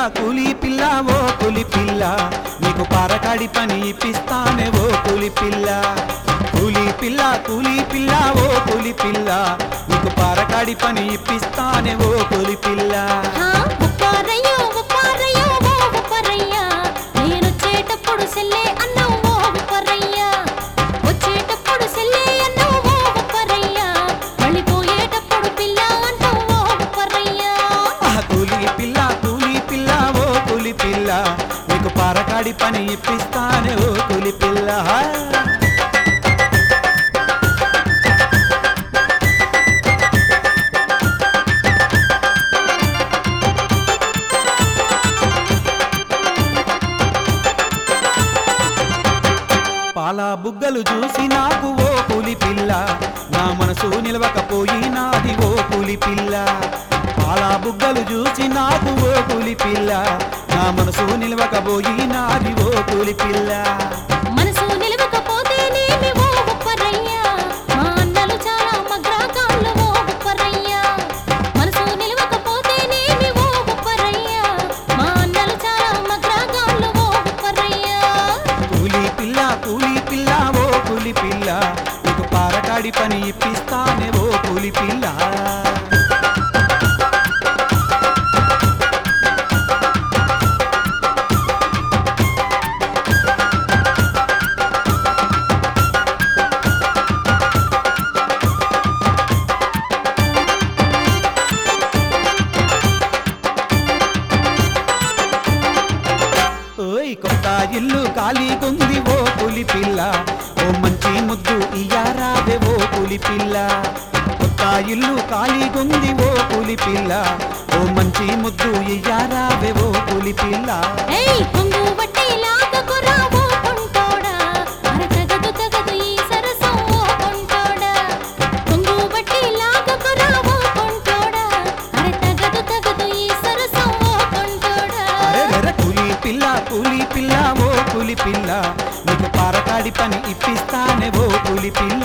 కూలి పిల్ల ఓ కూలి పిల్ల నీకు పారకాడి పని ఇప్పిస్తానే ఓ కూలి పిల్ల కూలి పిల్ల కూలి పిల్ల ఓ కూలి పిల్ల నీకు పారకాడి పని ఇప్పిస్తానే ఓ కూలి పిల్ల హా, ఉప్పారయ్యో, ఉప్పారయ్యో, ఓ ఉప్పారయ్యా. నేనొచ్చేటప్పుడు సెల్లే అన్నావు ఓ ఉప్పారయ్యా. వచ్చేటప్పుడు సెల్లే అన్నావు ఓ ఉప్పారయ్యా. మళ్ళీ పోయేటప్పుడు పిల్ల అంటావు ఓ ఉప్పారయ్యా. ఆ కూలి పిల్ల కూలి పిల్ల ఓ కూలి పిల్ల నీకు పారకాడి పని ఇప్పిస్తానే ఓ కూలి పిల్ల పాల బుగ్గలు చూసి నాకు ఓ కూలి పిల్ల నా మనసు నిలవకపోయినాది ఓ కూలి పిల్ల పాల బుగ్గలు చూసి నాకు ఓ కూలి పిల్ల నా మనసు నిలవకపోయినాది ఓ కూలి పిల్ల మనసు నిలవకపోతేనేమి ఓ ఉప్పారయ్యా. మా అన్నలు చాలా మగ్రాగాళ్ళు ఓ ఉప్పారయ్యా. మనసు నిలవకపోతేనేమి ఓ ఉప్పారయ్యా. మా అన్నలు చాలా మగ్రాగాళ్ళు ఓ ఉప్పారయ్యా. కూలి పిల్ల కూలి పిల్ల ఓ కూలి పిల్ల నీకు పారకాడి పని ఇప్పిస్తానే ఓ కూలి పిల్ల ఓయ్ కొత్త ఇల్లు ఖాళీగుంది ఓ పులి పిల్ల ఓ మంచి ముద్దు ఇయ్యారావే ఓ పులి పిల్ల కొత్త ఇల్లు ఖాళీగుంది ఓ పులి పిల్ల ఓ మంచి ముద్దు ఇయ్యారావే ఓ పులి పిల్ల ఏయ్ కొంగు బట్టి లాగకురా ఓ కొంటోడా. అర తగదు తగదు ఈ సరసం ఓ కొంటోడా. కొంగు బట్టి లాగకురా ఓ కొంటోడా. అర తగదు తగదు ఈ సరసం ఓ కొంటోడా. అరే రెర పులి పిల్ల పులి పిల్ల ఓ పులి పిల్ల నీకు పారకాడి పని ఇప్పిస్తానే ఓ పులి పిల్ల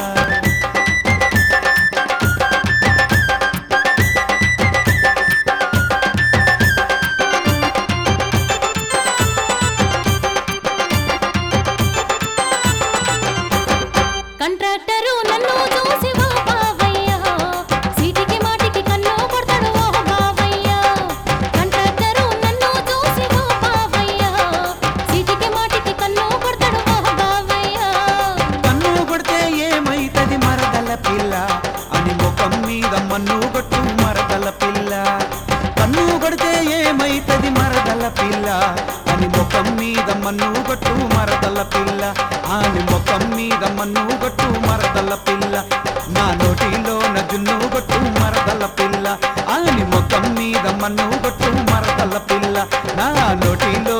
కంట్రాక్టరు నన్ను చూసి ఓ బావయ్య సీటికి మాటికి కన్ను కొడతాడు ఓ బావయ్య కంట్రాక్టరు నన్ను చూసి ఓ బావయ్య సీటికి మాటికి కన్ను కొడతాడు ఓ బావయ్య కన్ను కొడితే ఏమైతది మరదల పిల్ల అని ముఖం మీద మన్ను కొట్టు మరదల పిల్ల కన్ను కొడితే ఏమైతది మరదల పిల్ల అని ముఖం మీద మన్ను కొట్టు మరదల పిల్ల అని ముఖం మీద మన్ను కొట్టు మరదల పిల్ల నా నోటిలో నజున్ను కొట్టు మరదల పిల్ల అని ముఖం మీద మన్ను కొట్టు మరదల పిల్ల నా నోటిలో